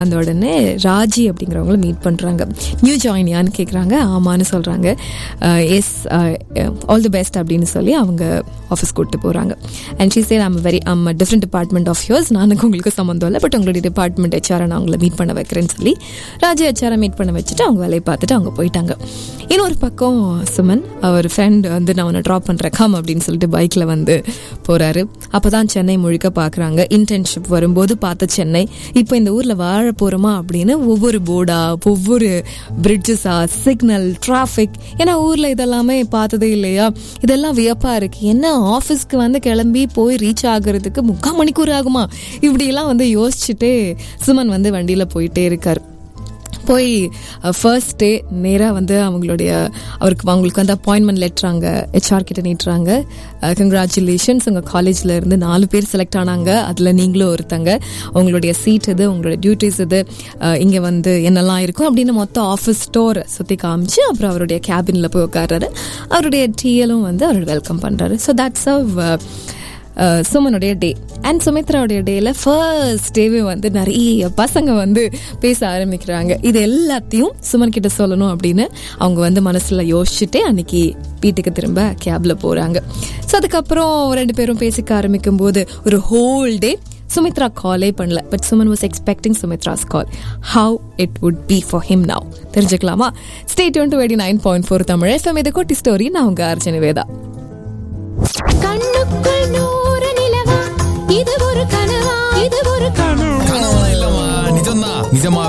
அந்த உடனே ராஜி அப்படிங்கிறவங்கள மீட் பண்ணுறாங்க நியூ ஜாயினியான்னு கேட்குறாங்க ஆமான்னு சொல்கிறாங்க எஸ் ஆல் தி பெஸ்ட் அப்படின்னு சொல்லி அவங்க ஆஃபீஸ் கூப்பிட்டு போகிறாங்க and she share I'm very um different department of yours நானுக்கு உங்களுக்கு சம்மந்தம் இல்லை பட் உங்களுடைய டிபார்ட்மெண்ட் ஹெச்ஆரை நான் உங்களை மீட் பண்ண வைக்கிறேன்னு சொல்லி ராஜி ஹெச்ஆரை மீட் பண்ண வச்சுட்டு அவங்க வேலையை பார்த்துட்டு அவங்க போயிட்டாங்க இன்னொரு பக்கம் சுமன் அவர் ஃப்ரெண்ட் வந்து நான் உன்னை ட்ராப் பண்ணுறேன் கம் அப்படின்னு சொல்லிட்டு பைக்கில் வந்து போகிறாரு அப்போ தான் சென்னை முழுக்க பார்க்குறாங்க இன்டர்ன்ஷிப் வரும்போது பார்த்த சென்னை இப்போ இந்த ஊரில் வாழ போகிறோமா அப்படின்னு ஒவ்வொரு போர்டா ஒவ்வொரு பிரிட்ஜஸா சிக்னல் டிராஃபிக் ஏன்னா ஊரில் இதெல்லாமே பார்த்ததே இல்லையா இதெல்லாம் வியப்பாக இருக்குது என்ன ஆஃபீஸ்க்கு வந்து கிளம்பி போய் ரீச் ஆகுறதுக்கு முக்கால் மணிக்கூர் ஆகுமா இப்படியெல்லாம் வந்து யோசிச்சுட்டே சுமன் வந்து வண்டியில் போயிட்டே இருக்கார் போய் ஃபர்ஸ்ட் டே நேராக வந்து அவங்களுடைய அவருக்கு அவங்களுக்கு வந்து அப்பாயின்மெண்ட் லெட்டர் அங்கே ஹெச்ஆர் கிட்ட நீட்டுறாங்க கங்க்ராச்சுலேஷன்ஸ் உங்கள் காலேஜில் இருந்து நாலு பேர் செலக்ட் ஆனாங்க அதில் நீங்களும் ஒருத்தங்க உங்களுடைய சீட் இது உங்களோட டியூட்டிஸ் இது இங்கே வந்து என்னெல்லாம் இருக்கும் அப்படின்னு மொத்தம் ஆஃபீஸ் ஸ்டோர் சுற்றி காமிச்சு அப்புறம் அவருடைய கேபினில் போய் உட்கார்றாரு அவருடைய டீயலும் வந்து அவர் வெல்கம் பண்ணுறாரு ஸோ தட்ஸ் அவ் சுமனுடைய டே அண்ட் சுமித்ராவுடைய டேல ஃபர்ஸ்ட் டேவே வந்து நிறைய பசங்க வந்து பேச ஆரம்பிக்கிறாங்க இது எல்லாத்தையும் சுமன் கிட்ட சொல்லணும் அப்படின்னு அவங்க வந்து மனசுல யோசிச்சுட்டே அன்னைக்கு வீட்டுக்கு திரும்ப கேப்ல போறாங்க ஸோ அதுக்கப்புறம் ரெண்டு பேரும் பேசிக்க ஆரம்பிக்கும் போது ஒரு ஹோல் டே சுமித்ரா காலே பண்ணல but Suman was expecting Sumitra's call how it would be for him now தெரிஞ்சுக்கலாமா state twenty eighty nine point four Tamil FM இது குட்டி ஸ்டோரி நான் உங்க அர்ஜுன வேதா கண்ணுக்குள் நூறு நிலவா இது ஒரு கனவா இது ஒரு கனவா கனவுலாம் இல்லம்மா நிஜம்தான் நிஜமா